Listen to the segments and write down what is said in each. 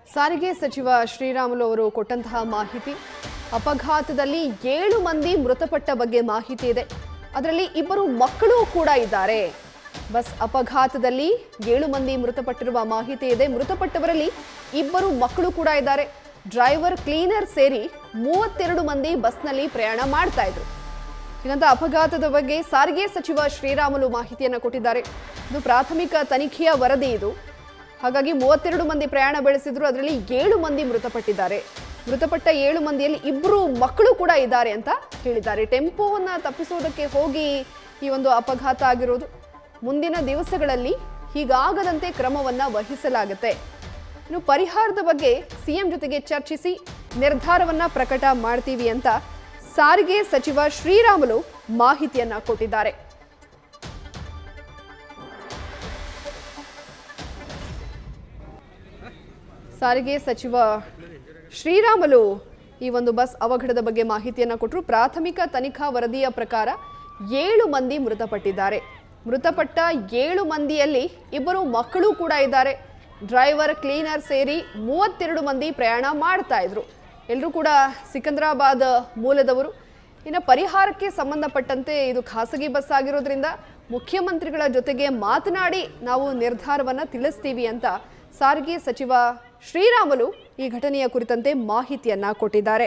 ಸಾರಿಗೆ ಸಚಿವ ಶ್ರೀರಾಮುಲು ಅವರು ಕೊಟ್ಟಂತಹ ಮಾಹಿತಿ ಅಪಘಾತದಲ್ಲಿ ಏಳು ಮಂದಿ ಮೃತಪಟ್ಟ ಬಗ್ಗೆ ಮಾಹಿತಿ ಇದೆ ಅದರಲ್ಲಿ ಇಬ್ಬರು ಮಕ್ಕಳು ಕೂಡ ಇದ್ದಾರೆ ಬಸ್ ಅಪಘಾತದಲ್ಲಿ ಏಳು ಮಂದಿ ಮೃತಪಟ್ಟಿರುವ ಮಾಹಿತಿ ಇದೆ ಮೃತಪಟ್ಟವರಲ್ಲಿ ಇಬ್ಬರು ಮಕ್ಕಳು ಕೂಡ ಇದ್ದಾರೆ ಡ್ರೈವರ್ ಕ್ಲೀನರ್ ಸೇರಿ ಮೂವತ್ತೆರಡು ಮಂದಿ ಬಸ್ನಲ್ಲಿ ಪ್ರಯಾಣ ಮಾಡ್ತಾ ಇದ್ರು ಹೀಗಂತ ಅಪಘಾತದ ಬಗ್ಗೆ ಸಾರಿಗೆ ಸಚಿವ ಶ್ರೀರಾಮುಲು ಮಾಹಿತಿಯನ್ನು ಕೊಟ್ಟಿದ್ದಾರೆ ಇದು ಪ್ರಾಥಮಿಕ ತನಿಖೆಯ ವರದಿ ಇದು ಹಾಗಾಗಿ ಮೂವತ್ತೆರಡು ಮಂದಿ ಪ್ರಯಾಣ ಬೆಳೆಸಿದ್ರು ಅದರಲ್ಲಿ ಏಳು ಮಂದಿ ಮೃತಪಟ್ಟಿದ್ದಾರೆ ಮೃತಪಟ್ಟ ಏಳು ಮಂದಿಯಲ್ಲಿ ಇಬ್ಬರು ಮಕ್ಕಳು ಕೂಡ ಇದ್ದಾರೆ ಅಂತ ಹೇಳಿದ್ದಾರೆ ಟೆಂಪೋವನ್ನು ತಪ್ಪಿಸೋದಕ್ಕೆ ಹೋಗಿ ಈ ಒಂದು ಅಪಘಾತ ಆಗಿರೋದು ಮುಂದಿನ ದಿವಸಗಳಲ್ಲಿ ಹೀಗಾಗದಂತೆ ಕ್ರಮವನ್ನು ವಹಿಸಲಾಗುತ್ತೆ ಇನ್ನು ಪರಿಹಾರದ ಬಗ್ಗೆ ಸಿಎಂ ಜೊತೆಗೆ ಚರ್ಚಿಸಿ ನಿರ್ಧಾರವನ್ನ ಪ್ರಕಟ ಮಾಡ್ತೀವಿ ಅಂತ ಸಾರಿಗೆ ಸಚಿವ ಶ್ರೀರಾಮುಲು ಮಾಹಿತಿಯನ್ನ ಕೊಟ್ಟಿದ್ದಾರೆ ಸಾರಿಗೆ ಸಚಿವ ಶ್ರೀರಾಮುಲು ಈ ಒಂದು ಬಸ್ ಅವಘಡದ ಬಗ್ಗೆ ಮಾಹಿತಿಯನ್ನ ಕೊಟ್ಟರು ಪ್ರಾಥಮಿಕ ತನಿಖಾ ವರದಿಯ ಪ್ರಕಾರ ಏಳು ಮಂದಿ ಮೃತಪಟ್ಟಿದ್ದಾರೆ ಮೃತಪಟ್ಟ ಏಳು ಮಂದಿಯಲ್ಲಿ ಇಬ್ಬರು ಮಕ್ಕಳು ಕೂಡ ಇದ್ದಾರೆ ಡ್ರೈವರ್ ಕ್ಲೀನರ್ ಸೇರಿ ಮೂವತ್ತೆರಡು ಮಂದಿ ಪ್ರಯಾಣ ಮಾಡ್ತಾ ಇದ್ರು ಎಲ್ಲರೂ ಕೂಡ ಸಿಕಂದ್ರಾಬಾದ್ ಮೂಲದವರು ಇನ್ನು ಪರಿಹಾರಕ್ಕೆ ಸಂಬಂಧಪಟ್ಟಂತೆ ಇದು ಖಾಸಗಿ ಬಸ್ ಆಗಿರೋದ್ರಿಂದ ಮುಖ್ಯಮಂತ್ರಿಗಳ ಜೊತೆಗೆ ಮಾತನಾಡಿ ನಾವು ನಿರ್ಧಾರವನ್ನು ತಿಳಿಸ್ತೀವಿ ಅಂತ ಸಾರಿಗೆ ಸಚಿವ ಶ್ರೀರಾಮುಲು ಈ ಘಟನೆಯ ಕುರಿತಂತೆ ಮಾಹಿತಿಯನ್ನ ಕೊಟ್ಟಿದ್ದಾರೆ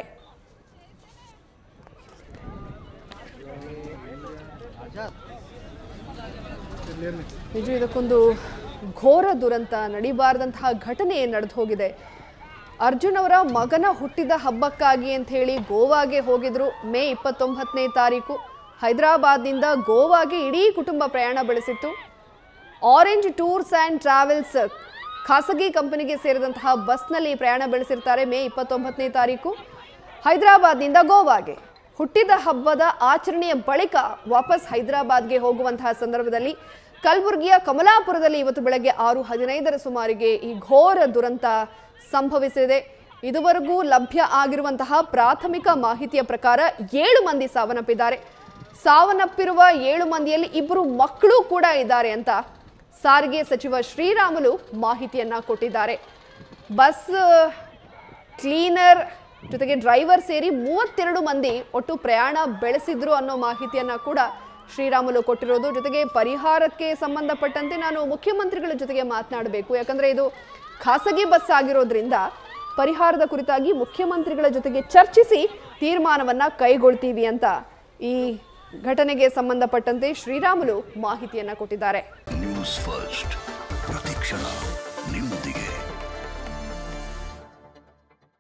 ನಿಜ ಇದಕ್ಕೊಂದು ಘೋರ ದುರಂತ ನಡಿಬಾರದಂತಹ ಘಟನೆ ನಡೆದು ಹೋಗಿದೆ ಅರ್ಜುನ್ ಅವರ ಮಗನ ಹುಟ್ಟಿದ ಹಬ್ಬಕ್ಕಾಗಿ ಅಂತ ಹೇಳಿ ಗೋವಾಗೆ ಹೋಗಿದ್ರು ಮೇ ಇಪ್ಪತ್ತೊಂಬತ್ತನೇ ತಾರೀಕು ಹೈದರಾಬಾದ್ನಿಂದ ಗೋವಾಗೆ ಇಡೀ ಕುಟುಂಬ ಪ್ರಯಾಣ ಬೆಳೆಸಿತ್ತು ಆರೆಂಜ್ ಟೂರ್ಸ್ ಆ್ಯಂಡ್ ಟ್ರಾವೆಲ್ಸ್ ಖಾಸಗಿ ಕಂಪನಿಗೆ ಸೇರಿದಂತಹ ಬಸ್ನಲ್ಲಿ ಪ್ರಯಾಣ ಬೆಳೆಸಿರ್ತಾರೆ ಮೇ ಇಪ್ಪತ್ತೊಂಬತ್ತನೇ ತಾರೀಕು ಹೈದರಾಬಾದ್ನಿಂದ ಗೋವಾಗೆ ಹುಟ್ಟಿದ ಹಬ್ಬದ ಆಚರಣೆಯ ಬಳಿಕ ವಾಪಸ್ ಹೈದರಾಬಾದ್ಗೆ ಹೋಗುವಂತಹ ಸಂದರ್ಭದಲ್ಲಿ ಕಲಬುರಗಿಯ ಕಮಲಾಪುರದಲ್ಲಿ ಇವತ್ತು ಬೆಳಗ್ಗೆ ಆರು ಹದಿನೈದರ ಸುಮಾರಿಗೆ ಈ ಘೋರ ದುರಂತ ಸಂಭವಿಸಿದೆ ಇದುವರೆಗೂ ಲಭ್ಯ ಆಗಿರುವಂತಹ ಪ್ರಾಥಮಿಕ ಮಾಹಿತಿಯ ಪ್ರಕಾರ ಏಳು ಮಂದಿ ಸಾವನ್ನಪ್ಪಿದ್ದಾರೆ ಸಾವನ್ನಪ್ಪಿರುವ ಏಳು ಮಂದಿಯಲ್ಲಿ ಇಬ್ಬರು ಮಕ್ಕಳು ಕೂಡ ಇದ್ದಾರೆ ಅಂತ ಸಾರಿಗೆ ಸಚಿವ ಶ್ರೀರಾಮುಲು ಮಾಹಿತಿಯನ್ನ ಕೊಟ್ಟಿದ್ದಾರೆ ಬಸ್ ಕ್ಲೀನರ್ ಜೊತೆಗೆ ಡ್ರೈವರ್ ಸೇರಿ ಮೂವತ್ತೆರಡು ಮಂದಿ ಒಟ್ಟು ಪ್ರಯಾಣ ಬೆಳೆಸಿದ್ರು ಅನ್ನೋ ಮಾಹಿತಿಯನ್ನ ಕೂಡ ಶ್ರೀರಾಮುಲು ಕೊಟ್ಟಿರೋದು ಜೊತೆಗೆ ಪರಿಹಾರಕ್ಕೆ ಸಂಬಂಧಪಟ್ಟಂತೆ ನಾನು ಮುಖ್ಯಮಂತ್ರಿಗಳ ಜೊತೆಗೆ ಮಾತನಾಡಬೇಕು ಯಾಕಂದ್ರೆ ಇದು ಖಾಸಗಿ ಬಸ್ ಆಗಿರೋದ್ರಿಂದ ಪರಿಹಾರದ ಕುರಿತಾಗಿ ಮುಖ್ಯಮಂತ್ರಿಗಳ ಜೊತೆಗೆ ಚರ್ಚಿಸಿ ತೀರ್ಮಾನವನ್ನ ಕೈಗೊಳ್ತೀವಿ ಅಂತ ಈ ಘಟನೆಗೆ ಸಂಬಂಧಪಟ್ಟಂತೆ ಶ್ರೀರಾಮುಲು ಮಾಹಿತಿಯನ್ನ ಕೊಟ್ಟಿದ್ದಾರೆ ನ್ಯೂಸ್ ಫಸ್ಟ್ ಪ್ರತಿಕ್ಷಣ